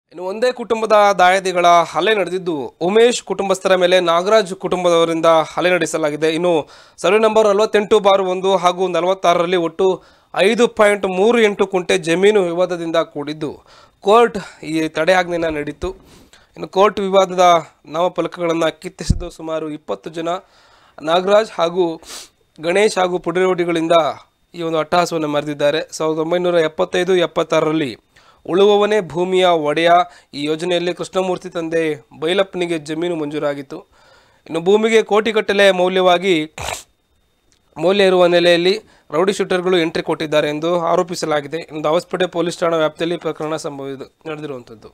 ಇನ್ನು ಒಂದೇ ಕುಟುಂಬದ ದಾಯಾದಿಗಳ ಹಲ್ಲೆ ನಡೆದಿದ್ದು ಉಮೇಶ್ ಕುಟುಂಬಸ್ಥರ ಮೇಲೆ ನಾಗರಾಜ್ ಕುಟುಂಬದವರಿಂದ ಹಲ್ಲೆ ನಡೆಸಲಾಗಿದೆ ಇನ್ನು ಸರ್ವೆ ನಂಬರ್ ನಲವತ್ತೆಂಟು ಬಾರು ಒಂದು ಹಾಗೂ ನಲವತ್ತಾರರಲ್ಲಿ ಒಟ್ಟು ಐದು ಪಾಯಿಂಟ್ ಮೂರು ಎಂಟು ಕುಂಟೆ ಜಮೀನು ವಿವಾದದಿಂದ ಕೂಡಿದ್ದು ಕೋರ್ಟ್ ಈ ತಡೆಯಾಜ್ಞೆನ ನೀಡಿತ್ತು ಇನ್ನು ಕೋರ್ಟ್ ವಿವಾದದ ನಾಮಫಲಕಗಳನ್ನು ಕಿತ್ತಿಸಿದ್ದು ಸುಮಾರು ಇಪ್ಪತ್ತು ಜನ ನಾಗರಾಜ್ ಹಾಗೂ ಗಣೇಶ್ ಹಾಗೂ ಪುಡಿರೋಡಿಗಳಿಂದ ಈ ಒಂದು ಅಟ್ಟಹಾಸವನ್ನು ಮೆರೆದಿದ್ದಾರೆ ಸಾವಿರದ ಒಂಬೈನೂರ ಎಪ್ಪತ್ತೈದು ಎಪ್ಪತ್ತಾರರಲ್ಲಿ ಉಳುವವನೇ ಭೂಮಿಯ ಒಡೆಯ ಈ ಯೋಜನೆಯಲ್ಲಿ ಕೃಷ್ಣಮೂರ್ತಿ ತಂದೆ ಬೈಲಪ್ಪನಿಗೆ ಜಮೀನು ಮಂಜೂರಾಗಿತ್ತು ಇನ್ನು ಭೂಮಿಗೆ ಕೋಟಿಗಟ್ಟಲೆ ಮೌಲ್ಯವಾಗಿ ಮೌಲ್ಯ ಇರುವ ನೆಲೆಯಲ್ಲಿ ರೌಡಿ ಶೂಟರ್ಗಳು ಎಂಟ್ರಿ ಕೊಟ್ಟಿದ್ದಾರೆ ಎಂದು ಆರೋಪಿಸಲಾಗಿದೆ ಇನ್ನು ದಾವಸ್ಪೇಟೆ ಪೊಲೀಸ್ ಠಾಣಾ ವ್ಯಾಪ್ತಿಯಲ್ಲಿ ಪ್ರಕರಣ ಸಂಭವಿಸಿದೆ ನಡೆದಿರುವಂಥದ್ದು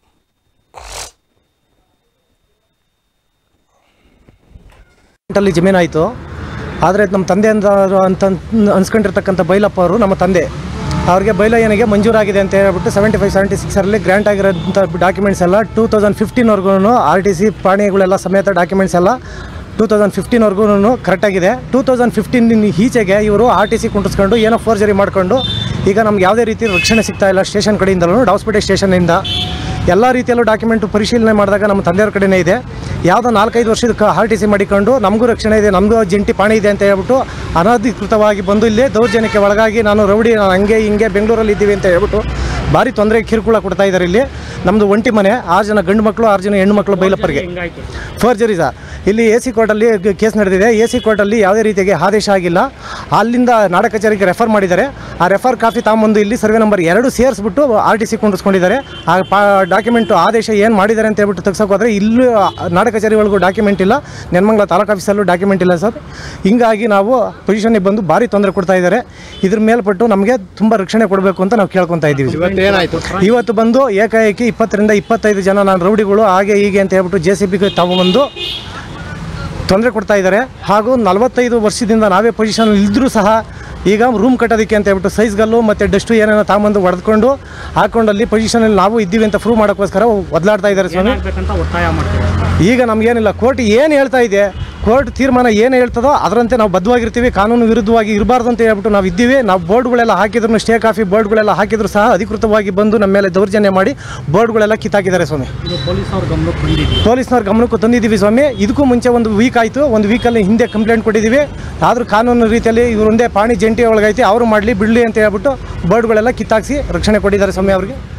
ಅಲ್ಲಿ ಜಮೀನಾಯಿತು ಆದರೆ ನಮ್ಮ ತಂದೆ ಅಂತ ಅಂತ ಅನ್ಸ್ಕೊಂಡಿರ್ತಕ್ಕಂಥ ಬೈಲಪ್ಪ ಅವರು ನಮ್ಮ ತಂದೆ ಅವ್ರಿಗೆ ಬೈಲಯ್ಯನಿಗೆ ಮಂಜೂರಾಗಿದೆ ಅಂತ ಹೇಳ್ಬಿಟ್ಟು ಸೆವೆಂಟಿ ಫೈವ್ ಸೆವೆಂಟಿ ಸಿಕ್ಸರಲ್ಲಿ ಗ್ರ್ಯಾಂಟ್ ಆಗಿರೋಂಥ ಡಾಕ್ಯುಮೆಂಟ್ಸ್ ಎಲ್ಲ ಟೂ ತೌಸಂಡ್ ಫಿಫ್ಟೀನ್ವರೆಗೂ ಆರ್ ಟಿ ಸಿ ಪ್ರಾಣಿಗಳೆಲ್ಲ ಸಮೇತ ಡಾಕ್ಯುಮೆಂಟ್ಸ್ ಎಲ್ಲ ಟೂ ತೌಸಂಡ್ ಫಿಫ್ಟೀನ್ವರೆಗೂ ಕರೆಕ್ಟಾಗಿದೆ ಟೂ ತೌಸಂಡ್ ಫಿಫ್ಟೀನ್ ಈಚೆಗೆ ಇವರು ಆರ್ ಟಿ ಸಿ ಕುಂಟಿಸ್ಕೊಂಡು ಏನೋ ಫೋರ್ಜರಿ ಮಾಡಿಕೊಂಡು ಈಗ ನಮ್ಗೆ ಯಾವುದೇ ರೀತಿ ರಕ್ಷಣೆ ಸಿಗ್ತಾ ಇಲ್ಲ ಸ್ಟೇಷನ್ ಕಡೆಯಿಂದಲೂ ಡಾಸ್ಪೇಟೆ ಸ್ಟೇಷನ್ನಿಂದ ಎಲ್ಲ ರೀತಿಯಲ್ಲೂ ಡಾಕ್ಯುಮೆಂಟು ಪರಿಶೀಲನೆ ಮಾಡಿದಾಗ ನಮ್ಮ ತಂದೆಯವ್ರ ಕಡೆನೇ ಇದೆ ಯಾವುದೋ ನಾಲ್ಕೈದು ವರ್ಷದ ಆರ್ ಟಿ ಸಿ ಮಾಡಿಕೊಂಡು ನಮಗೂ ರಕ್ಷಣೆ ಇದೆ ನಮಗೂ ಜಂಟಿ ಪಾಣಿ ಇದೆ ಅಂತ ಹೇಳ್ಬಿಟ್ಟು ಅನಧಿಕೃತವಾಗಿ ಬಂದು ಇಲ್ಲೇ ದೌರ್ಜನ್ಯಕ್ಕೆ ಒಳಗಾಗಿ ನಾನು ರೌಡಿ ನಾನು ಹಂಗೆ ಹಿಂಗೆ ಬೆಂಗಳೂರಲ್ಲಿ ಇದ್ದೀವಿ ಅಂತ ಹೇಳ್ಬಿಟ್ಟು ಭಾರಿ ತೊಂದರೆ ಕಿರುಕುಳ ಕೊಡ್ತಾ ಇದ್ದಾರೆ ಇಲ್ಲಿ ನಮ್ಮದು ಒಂಟಿ ಮನೆ ಆರು ಜನ ಗಂಡು ಮಕ್ಕಳು ಆರು ಜನ ಹೆಣ್ಣು ಮಕ್ಕಳು ಬೈಲಪ್ಪರಿಗೆ ಫೋರ್ಜರಿ ಸರ್ ಇಲ್ಲಿ ಎ ಸಿ ಕೋರ್ಟಲ್ಲಿ ಕೇಸ್ ನಡೆದಿದೆ ಎ ಸಿ ಕೋರ್ಟಲ್ಲಿ ಯಾವುದೇ ರೀತಿಯಾಗಿ ಆದೇಶ ಆಗಿಲ್ಲ ಅಲ್ಲಿಂದ ನಾಡ ಕಚೇರಿಗೆ ರೆಫರ್ ಮಾಡಿದ್ದಾರೆ ಆ ರೆಫರ್ ಕಾಪಿ ತಗೊಂಬಂದು ಇಲ್ಲಿ ಸರ್ವೆ ನಂಬರ್ ಎರಡು ಸೇರಿಸ್ಬಿಟ್ಟು ಆರ್ ಟಿ ಸಿ ಕುಂಡಿಸ್ಕೊಂಡಿದ್ದಾರೆ ಆ ಪಾ ಡಾಕ್ಯುಮೆಂಟು ಆದೇಶ ಏನು ಮಾಡಿದ್ದಾರೆ ಅಂತ ಹೇಳ್ಬಿಟ್ಟು ತೆಗ್ಸೋಕೆ ಹೋದರೆ ಇಲ್ಲೂ ನಾಡ ಕಚೇರಿ ಒಳಗೂ ಡಾಕ್ಯುಮೆಂಟ್ ಇಲ್ಲ ನೆನ್ಮಂಗ್ಲ ತಾಲೂಕು ಆಫೀಸಲ್ಲೂ ಡಾಕ್ಯುಮೆಂಟ್ ಇಲ್ಲ ಸರ್ ಹಿಂಗಾಗಿ ನಾವು ಪೊಸಿಷನ್ಗೆ ಬಂದು ಭಾರಿ ತೊಂದರೆ ಕೊಡ್ತಾ ಇದ್ದಾರೆ ಇದ್ರ ಮೇಲ್ಪಟ್ಟು ನಮಗೆ ತುಂಬ ರಕ್ಷಣೆ ಕೊಡಬೇಕು ಅಂತ ನಾವು ಕೇಳ್ಕೊತಾ ಇದ್ದೀವಿ ಏನಾಯ್ತು ಇವತ್ತು ಬಂದು ಏಕಾಏಕಿ ಇಪ್ಪತ್ತರಿಂದ ಇಪ್ಪತ್ತೈದು ಜನ ನಾನು ರೌಡಿಗಳು ಹಾಗೆ ಹೀಗೆ ಅಂತ ಹೇಳ್ಬಿಟ್ಟು ಜೆ ಸಿ ಬಿಗೆ ತಗೊಂಬಂದು ತೊಂದರೆ ಕೊಡ್ತಾ ಇದ್ದಾರೆ ಹಾಗೂ ನಲವತ್ತೈದು ವರ್ಷದಿಂದ ನಾವೇ ಪೊಸಿಷನ್ ಇದ್ದರೂ ಸಹ ಈಗ ರೂಮ್ ಕಟ್ಟೋದಕ್ಕೆ ಅಂತ ಹೇಳ್ಬಿಟ್ಟು ಸೈಜ್ಗಲ್ಲು ಮತ್ತು ಡಸ್ಟು ಏನೇನೋ ತಗೊಂಬಂದು ಹೊಡೆದ್ಕೊಂಡು ಹಾಕೊಂಡು ಅಲ್ಲಿ ಪೊಸಿಷನಲ್ಲಿ ನಾವು ಇದ್ದೀವಿ ಅಂತ ಪ್ರೂವ್ ಮಾಡೋಕ್ಕೋಸ್ಕರ ಒದ್ಲಾಡ್ತಾ ಇದ್ದಾರೆ ಸ್ವಾಮಿ ಆಗ್ಬೇಕಂತ ಒತ್ತಾಯ ಮಾಡ್ತೀವಿ ಈಗ ನಮಗೇನಿಲ್ಲ ಕೋರ್ಟ್ ಏನು ಹೇಳ್ತಾ ಇದೆ ಕೋರ್ಟ್ ತೀರ್ಮಾನ ಏನು ಹೇಳ್ತದೋ ಅದರಂತೆ ನಾವು ಬದ್ಧವಾಗಿರ್ತೀವಿ ಕಾನೂನು ವಿರುದ್ಧವಾಗಿ ಇರಬಾರ್ದು ಅಂತ ಹೇಳ್ಬಿಟ್ಟು ನಾವು ಇದ್ದೀವಿ ನಾವು ಬೋರ್ಡ್ಗಳೆಲ್ಲ ಹಾಕಿದ್ರು ಸ್ಟೇ ಕಾಫಿ ಬೋರ್ಡ್ಗಳೆಲ್ಲ ಹಾಕಿದ್ರು ಸಹ ಅಧಿಕೃತವಾಗಿ ಬಂದು ನಮ್ಮ ಮೇಲೆ ದೌರ್ಜನ್ಯ ಮಾಡಿ ಬೋರ್ಡ್ಗಳೆಲ್ಲ ಕಿತ್ತಾಕಿದ್ದಾರೆ ಸ್ವಾಮಿ ಇದು ಪೊಲೀಸ್ ಅವ್ರ ಗಮನಕ್ಕೆ ಬಂದಿದ್ದೀವಿ ಪೊಲೀಸ್ನವ್ರ ಗಮನಕ್ಕೂ ತಂದಿದ್ದೀವಿ ಸ್ವಾಮಿ ಇದಕ್ಕೂ ಮುಂಚೆ ಒಂದು ವೀಕ್ ಆಯಿತು ಒಂದು ವೀಕಲ್ಲಿ ಹಿಂದೆ ಕಂಪ್ಲೇಂಟ್ ಕೊಟ್ಟಿದ್ದೀವಿ ಆದರೂ ಕಾನೂನು ರೀತಿಯಲ್ಲಿ ಇವ್ರು ಒಂದೇ ಪಾಣಿ ಜಂಟಿ ಒಳಗೈತಿ ಅವರು ಮಾಡಲಿ ಬಿಡಲಿ ಅಂತ ಹೇಳ್ಬಿಟ್ಟು ಬೋರ್ಡ್ಗಳೆಲ್ಲ ಕಿತ್ತಾಕ್ಸಿ ರಕ್ಷಣೆ ಕೊಟ್ಟಿದ್ದಾರೆ ಸ್ವಾಮಿ ಅವ್ರಿಗೆ